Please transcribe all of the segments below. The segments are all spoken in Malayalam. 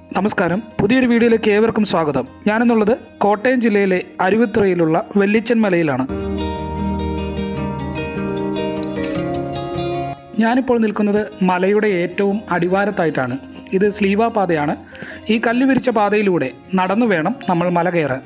നമസ്കാരം പുതിയൊരു വീഡിയോയിലേക്ക് ഏവർക്കും സ്വാഗതം ഞാനെന്നുള്ളത് കോട്ടയം ജില്ലയിലെ അരുവിത്തുറയിലുള്ള വെല്ലിച്ചൻ മലയിലാണ് ഞാനിപ്പോൾ നിൽക്കുന്നത് മലയുടെ ഏറ്റവും അടിവാരത്തായിട്ടാണ് ഇത് സ്ലീവ പാതയാണ് ഈ കല്ല് വിരിച്ച പാതയിലൂടെ നടന്നു വേണം നമ്മൾ മല കയറാൻ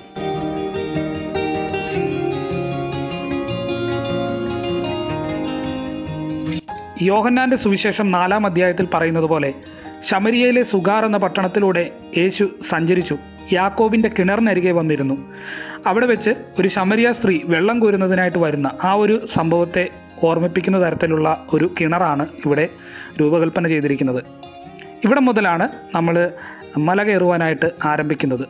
യോഹന്നാന്റെ സുവിശേഷം നാലാം അധ്യായത്തിൽ പറയുന്നത് പോലെ ശമരിയയിലെ സുഗാർ എന്ന പട്ടണത്തിലൂടെ യേശു സഞ്ചരിച്ചു യാക്കോബിൻ്റെ കിണറിനരികെ വന്നിരുന്നു അവിടെ വെച്ച് ഒരു ശമരിയ സ്ത്രീ വെള്ളം കോരുന്നതിനായിട്ട് വരുന്ന ആ ഒരു സംഭവത്തെ ഓർമ്മിപ്പിക്കുന്ന തരത്തിലുള്ള ഒരു കിണറാണ് ഇവിടെ രൂപകൽപ്പന ചെയ്തിരിക്കുന്നത് ഇവിടെ മുതലാണ് നമ്മൾ മല കയറുവാനായിട്ട് ആരംഭിക്കുന്നത്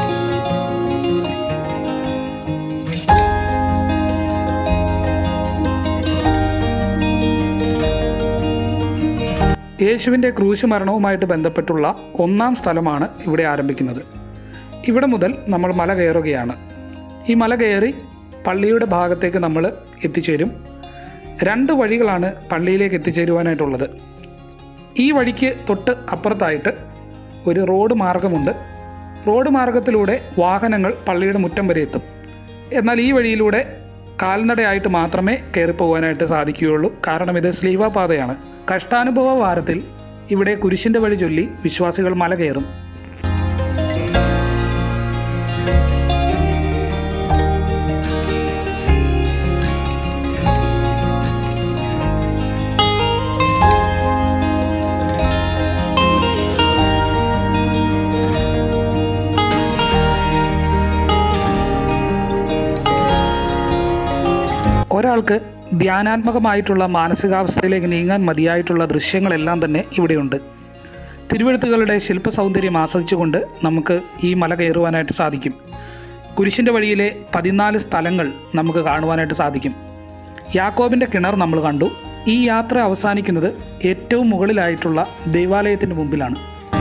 യേശുവിൻ്റെ ക്രൂശ് മരണവുമായിട്ട് ബന്ധപ്പെട്ടുള്ള ഒന്നാം സ്ഥലമാണ് ഇവിടെ ആരംഭിക്കുന്നത് ഇവിടെ മുതൽ നമ്മൾ മല കയറുകയാണ് ഈ മല കയറി പള്ളിയുടെ ഭാഗത്തേക്ക് നമ്മൾ എത്തിച്ചേരും രണ്ട് വഴികളാണ് പള്ളിയിലേക്ക് എത്തിച്ചേരുവാനായിട്ടുള്ളത് ഈ വഴിക്ക് തൊട്ട് അപ്പുറത്തായിട്ട് ഒരു റോഡ് മാർഗമുണ്ട് റോഡ് മാർഗത്തിലൂടെ വാഹനങ്ങൾ പള്ളിയുടെ മുറ്റം വരെ എത്തും എന്നാൽ ഈ വഴിയിലൂടെ കാൽനടയായിട്ട് മാത്രമേ കയറിപ്പോകാനായിട്ട് സാധിക്കുകയുള്ളൂ കാരണം ഇത് സ്ലീവ പാതയാണ് കഷ്ടാനുഭവ വാരത്തിൽ ഇവിടെ കുരിശിൻ്റെ വഴി ചൊല്ലി വിശ്വാസികൾ മല കയറും ഒരാൾക്ക് ധ്യാനാത്മകമായിട്ടുള്ള മാനസികാവസ്ഥയിലേക്ക് നീങ്ങാൻ മതിയായിട്ടുള്ള ദൃശ്യങ്ങളെല്ലാം തന്നെ ഇവിടെയുണ്ട് തിരുവഴുത്തുകളുടെ ശില്പ സൗന്ദര്യം ആസ്വദിച്ചുകൊണ്ട് നമുക്ക് ഈ മല കയറുവാനായിട്ട് സാധിക്കും കുരിശിൻ്റെ വഴിയിലെ പതിനാല് സ്ഥലങ്ങൾ നമുക്ക് കാണുവാനായിട്ട് സാധിക്കും യാക്കോബിൻ്റെ കിണർ നമ്മൾ കണ്ടു ഈ യാത്ര അവസാനിക്കുന്നത് ഏറ്റവും മുകളിലായിട്ടുള്ള ദൈവാലയത്തിൻ്റെ മുമ്പിലാണ്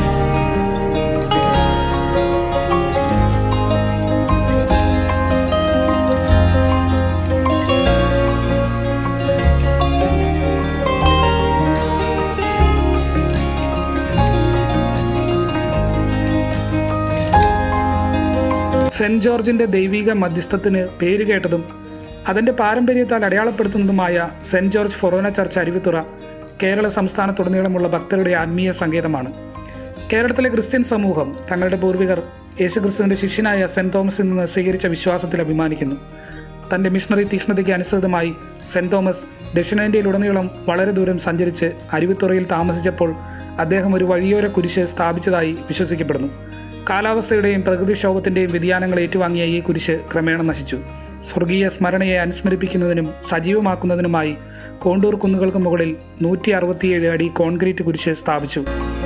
സെൻറ് ജോർജിൻ്റെ ദൈവിക മധ്യസ്ഥത്തിന് പേരുകേട്ടതും അതിൻ്റെ പാരമ്പര്യത്താൽ അടയാളപ്പെടുത്തുന്നതുമായ സെൻറ് ജോർജ് ഫൊറോന ചർച്ച് അരുവിത്തുറ കേരള സംസ്ഥാനത്തുടനീളമുള്ള ഭക്തരുടെ ആത്മീയ സങ്കേതമാണ് കേരളത്തിലെ ക്രിസ്ത്യൻ സമൂഹം തങ്ങളുടെ പൂർവികർ യേശുക്രിസ്തുവിൻ്റെ ശിഷ്യനായ സെൻറ് തോമസിൽ നിന്ന് സ്വീകരിച്ച വിശ്വാസത്തിൽ അഭിമാനിക്കുന്നു തൻ്റെ മിഷണറി തീഷ്ണതയ്ക്ക് അനുസൃതമായി സെൻറ് തോമസ് ദക്ഷിണേന്ത്യയിലുടനീളം വളരെ ദൂരം സഞ്ചരിച്ച് അരുവിത്തുറയിൽ താമസിച്ചപ്പോൾ അദ്ദേഹം ഒരു വഴിയോര കുരിശ് സ്ഥാപിച്ചതായി വിശ്വസിക്കപ്പെടുന്നു കാലാവസ്ഥയുടെയും പ്രകൃതിക്ഷോഭത്തിൻ്റെയും വ്യതിയാനങ്ങൾ ഏറ്റുവാങ്ങിയ ഈ കുരിശ് ക്രമേണ നശിച്ചു സ്വർഗീയ സ്മരണയെ അനുസ്മരിപ്പിക്കുന്നതിനും സജീവമാക്കുന്നതിനുമായി കോണ്ടൂർ കുന്നുകൾക്ക് മുകളിൽ നൂറ്റി അറുപത്തിയേഴ് അടി കോൺക്രീറ്റ് കുരിശ് സ്ഥാപിച്ചു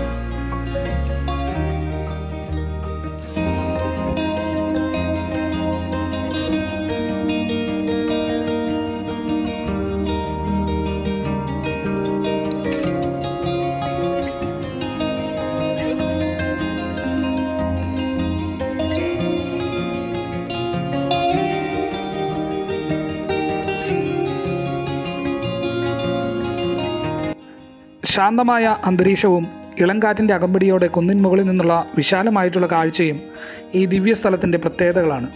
ശാന്തമായ അന്തരീക്ഷവും ഇളങ്കാറ്റിൻ്റെ അകമ്പടിയോടെ കുന്നിൻ മുകളിൽ നിന്നുള്ള വിശാലമായിട്ടുള്ള കാഴ്ചയും ഈ ദിവ്യസ്ഥലത്തിൻ്റെ പ്രത്യേകതകളാണ്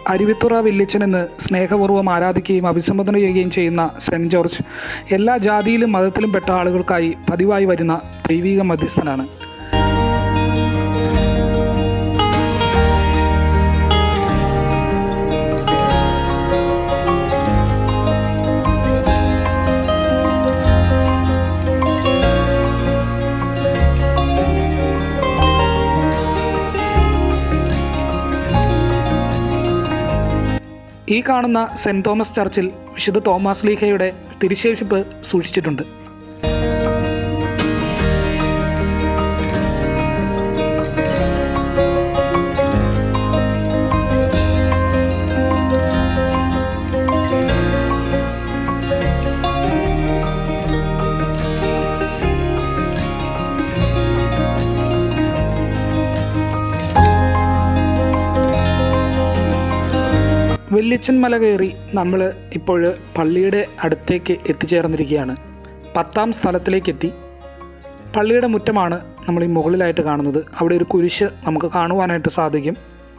അരുവിത്തുറ വില്ലിച്ചനെന്ന് സ്നേഹപൂർവ്വം ആരാധിക്കുകയും അഭിസംബോധന ചെയ്യുകയും ചെയ്യുന്ന സെൻറ് ജോർജ് എല്ലാ ജാതിയിലും മതത്തിലും പെട്ട ആളുകൾക്കായി പതിവായി വരുന്ന ദൈവിക മധ്യസ്ഥനാണ് ഈ കാണുന്ന സെൻറ് തോമസ് ചർച്ചിൽ വിശുദ്ധ തോമസ് ലീഹയുടെ തിരുശേഷിപ്പ് സൂക്ഷിച്ചിട്ടുണ്ട് വെല്ലിച്ചൻ മല കയറി നമ്മൾ ഇപ്പോൾ പള്ളിയുടെ അടുത്തേക്ക് എത്തിച്ചേർന്നിരിക്കുകയാണ് പത്താം സ്ഥലത്തിലേക്ക് എത്തി പള്ളിയുടെ മുറ്റമാണ് നമ്മൾ ഈ മുകളിലായിട്ട് കാണുന്നത് അവിടെ ഒരു കുരിശ് നമുക്ക് കാണുവാനായിട്ട് സാധിക്കും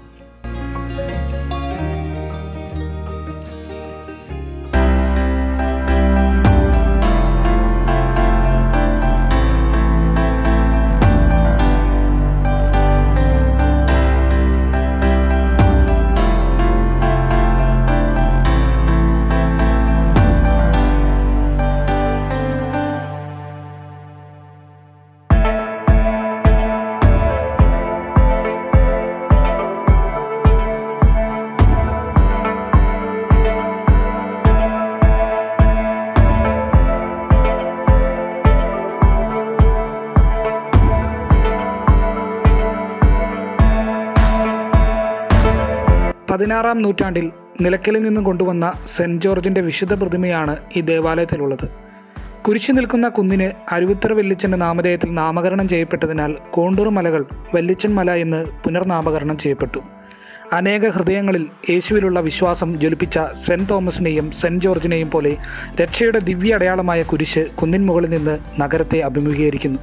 പതിനാറാം നൂറ്റാണ്ടിൽ നിലയ്ക്കലിൽ നിന്നും കൊണ്ടുവന്ന സെൻറ് ജോർജിൻ്റെ വിശുദ്ധ പ്രതിമയാണ് ഈ ദേവാലയത്തിലുള്ളത് കുരിശു നിൽക്കുന്ന കുന്നിന് അരുവിത്തറ വെല്ലിച്ചൻ്റെ നാമധേയത്തിൽ നാമകരണം ചെയ്യപ്പെട്ടതിനാൽ കോണ്ടൂർ മലകൾ വെല്ലിച്ചൻ മല എന്ന് പുനർനാമകരണം ചെയ്യപ്പെട്ടു അനേക ഹൃദയങ്ങളിൽ യേശുവിലുള്ള വിശ്വാസം ജ്വലിപ്പിച്ച സെൻറ് തോമസിനെയും സെൻറ് ജോർജിനെയും പോലെ രക്ഷയുടെ ദിവ്യ അടയാളമായ കുരിശ് കുന്നിൻ മുകളിൽ നിന്ന് നഗരത്തെ അഭിമുഖീകരിക്കുന്നു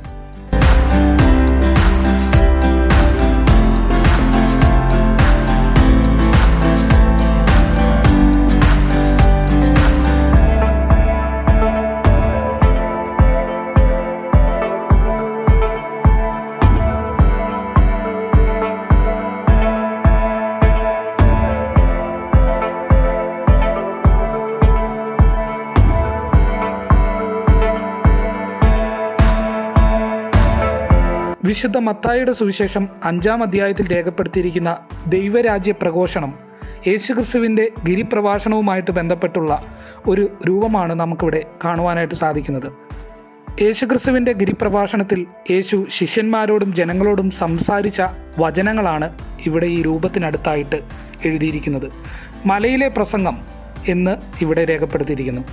വിശുദ്ധ മത്തായിയുടെ സുവിശേഷം അഞ്ചാം അധ്യായത്തിൽ രേഖപ്പെടുത്തിയിരിക്കുന്ന ദൈവരാജ്യ പ്രഘോഷണം യേശുക്രിസ്തുവിൻ്റെ ഗിരിപ്രഭാഷണവുമായിട്ട് ബന്ധപ്പെട്ടുള്ള ഒരു രൂപമാണ് നമുക്കിവിടെ കാണുവാനായിട്ട് സാധിക്കുന്നത് യേശുക്രിസ്തുവിൻ്റെ ഗിരിപ്രഭാഷണത്തിൽ യേശു ശിഷ്യന്മാരോടും ജനങ്ങളോടും സംസാരിച്ച വചനങ്ങളാണ് ഇവിടെ ഈ രൂപത്തിനടുത്തായിട്ട് എഴുതിയിരിക്കുന്നത് മലയിലെ പ്രസംഗം എന്ന് ഇവിടെ രേഖപ്പെടുത്തിയിരിക്കുന്നു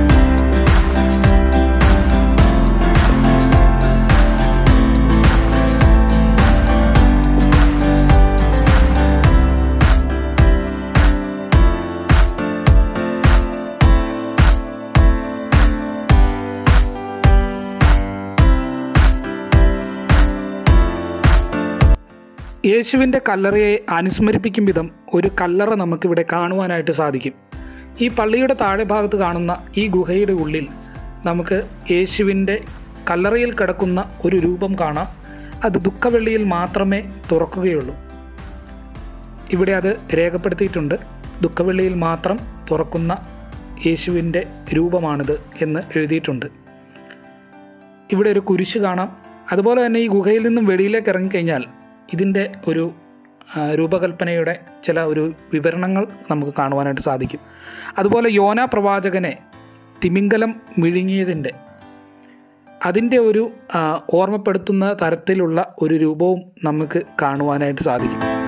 യേശുവിൻ്റെ കല്ലറയെ അനുസ്മരിപ്പിക്കും വിധം ഒരു കല്ലറ നമുക്കിവിടെ കാണുവാനായിട്ട് സാധിക്കും ഈ പള്ളിയുടെ താഴെ ഭാഗത്ത് കാണുന്ന ഈ ഗുഹയുടെ ഉള്ളിൽ നമുക്ക് യേശുവിൻ്റെ കല്ലറയിൽ കിടക്കുന്ന ഒരു രൂപം കാണാം അത് ദുഃഖവെള്ളിയിൽ മാത്രമേ തുറക്കുകയുള്ളൂ ഇവിടെ അത് രേഖപ്പെടുത്തിയിട്ടുണ്ട് ദുഃഖവെള്ളിയിൽ മാത്രം തുറക്കുന്ന യേശുവിൻ്റെ രൂപമാണിത് എന്ന് എഴുതിയിട്ടുണ്ട് ഇവിടെ ഒരു കുരിശ് കാണാം അതുപോലെ തന്നെ ഈ ഗുഹയിൽ നിന്നും വെളിയിലേക്ക് ഇറങ്ങിക്കഴിഞ്ഞാൽ ഇതിൻ്റെ ഒരു ആ, രൂപകൽപ്പനയുടെ ചില ഒരു വിവരണങ്ങൾ നമുക്ക് കാണുവാനായിട്ട് സാധിക്കും അതുപോലെ യോന പ്രവാചകനെ തിമിംഗലം വിഴുങ്ങിയതിൻ്റെ അതിൻ്റെ ഒരു ആ, ഓർമ്മപ്പെടുത്തുന്ന തരത്തിലുള്ള ഒരു രൂപവും നമുക്ക് കാണുവാനായിട്ട് സാധിക്കും